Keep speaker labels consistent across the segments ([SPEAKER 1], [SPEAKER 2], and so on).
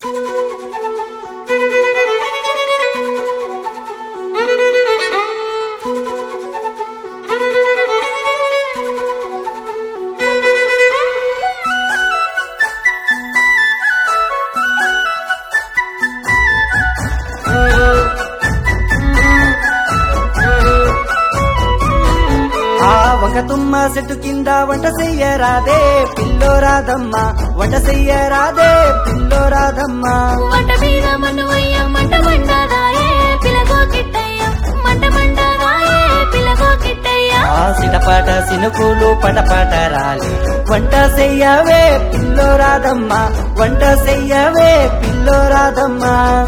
[SPEAKER 1] ఆ ఒక తుమ్మ చెట్టు కింద వంట చెయ్యరాదే పిల్లో రాదమ్మ వంట చెయ్యరాదే పిల్లో రాదమ్మ
[SPEAKER 2] వంట మీద మన్నువయ్య మంట మండదాయే పిలగో కిట్టయ్య మంట మండదాయే పిలగో కిట్టయ్య
[SPEAKER 1] ఆ సిటపాట సినుకులు పటపాట రాలి వంట చెయ్యవే పిల్లో రాదమ్మ వంట చెయ్యవే పిల్లో రాదమ్మ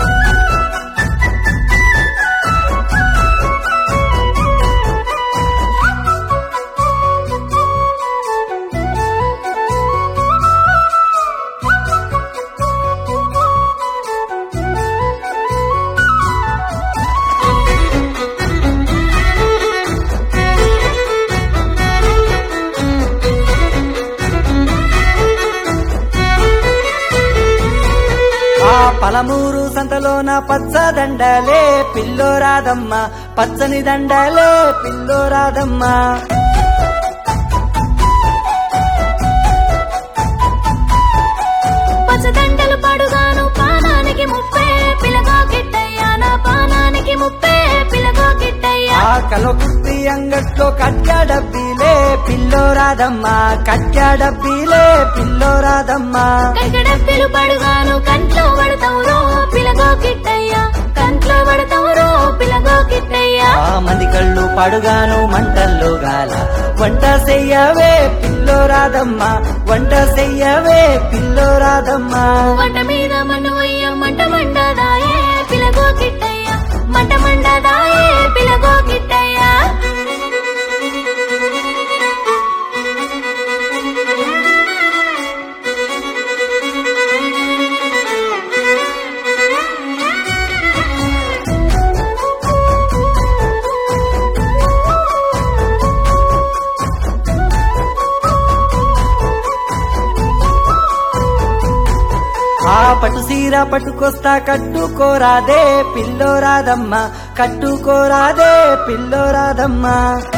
[SPEAKER 1] ఆ పలమూరు సంతలోన పచ్చ దండలే పిల్లో రాదమ్మ పచ్చని దండలే పిల్లో రాదమ్మ
[SPEAKER 2] పచ్చదండలు పడుగాను పానానికి ముప్పే పిలగో కిట్టయ్య నా పానానికి ముప్పే పిలగో కిట్టయ్య
[SPEAKER 1] ఆ కలకుర్తి అంగట్లో కట్యా డబ్బీలే పిల్లో రాదమ్మ కట్యా డబ్బీలే పిల్లో రాదమ్మ
[SPEAKER 2] కడకడబ్బెలు పడుగాను కంట్లో పడతావురో పిలగో కిట్టయ్య కంట్లో పడతావురో పిలగో కిట్టయ్య
[SPEAKER 1] ఆ మంది కళ్ళు పడుగాను మంటల్లో గాల వంట చెయ్యవే పిల్లో రాదమ్మ వంట చెయ్యవే పిల్లో రాదమ్మ
[SPEAKER 2] వంట మీద మన్నువయ్య మంట మండదాయే పిలగో కిట్టయ్య మంట మండదాయే పిలగో కిట్టయ్య
[SPEAKER 1] ఆ పట్టు సీర పట్టుకొస్తా కట్టుకోరాదే పిల్లో రాదమ్మ కట్టుకోరాదే పిల్లో రాదమ్మ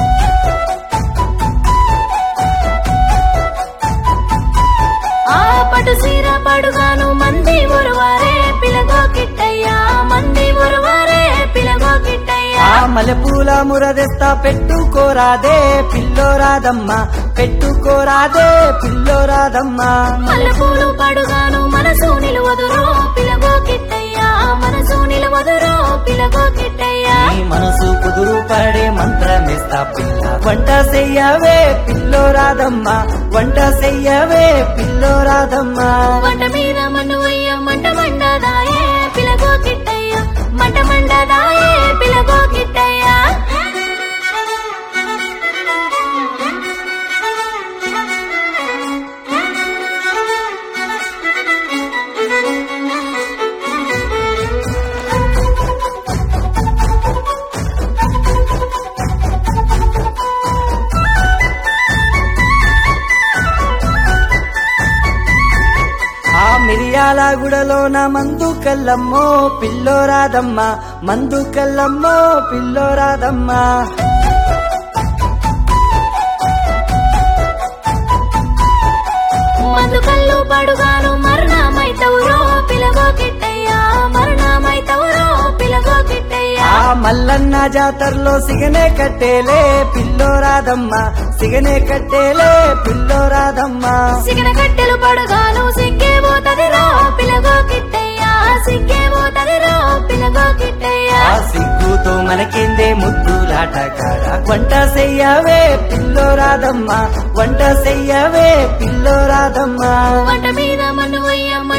[SPEAKER 2] ఆ పటు సీర పడుగాను మంది ఒరువారే పిలగో కిట్టయ్య మంది ఒరువారే పిలగో కిట్టయ్య
[SPEAKER 1] ఆ మల్లెపూల మురదెస్తా పెట్టుకోరాదే పిల్లో రాదమ్మ పెట్టుకోరాదే పిల్లో రాదమ్మ
[SPEAKER 2] మల్లెపూలు పడుగాను మనసు నిలువదురో పిలగో కిట్టయ్య మనసు నిలువదురో పిలగో కిట్టయ్య
[SPEAKER 1] నీ మనసు కుదురు పడే మంత్రమేస్తా పిల్ల వంట చెయ్యవే పిల్లో రాదమ్మ వంట చెయ్యవే పిల్లో రాదమ్మ
[SPEAKER 2] వంట మీద మన్నువయ్య మంట మండదాయే పిలగో కిట్టయ్య మంట మండదాయే పిలగో కిట్టయ్య
[SPEAKER 1] ఆ మిరియాల గుడలోన మందు కల్లమ్మో పిల్లో రాదమ్మ మందు కల్లమ్మో పిల్లో రాదమ్మ
[SPEAKER 2] మందు కళ్ళు పడుగాను మరణమైతవురో పిలగో కిట్టయ్య మరణమైతవురో పిలగో కిట్టయ్య
[SPEAKER 1] ఆ మల్లన్న జాతరలో సిగనే కట్టేలే పిల్లో రాదమ్మ సిగనే కట్టేలే పిల్లో రాదమ్మ
[SPEAKER 2] సిగన కట్టెలు పడుగాను సిగ్గే పోతదిరో పిలగో కిట్టయ్య సిగ్గే పోతదిరో పిలగో కిట్టయ్య
[SPEAKER 1] ఆ సిగ్గుతో మనకిందే ముద్దులాట కాడ వంట చెయ్యవే పిల్లో రాదమ్మ వంట చెయ్యవే పిల్లో రాదమ్మ
[SPEAKER 2] వంట మీద మన్నువయ్య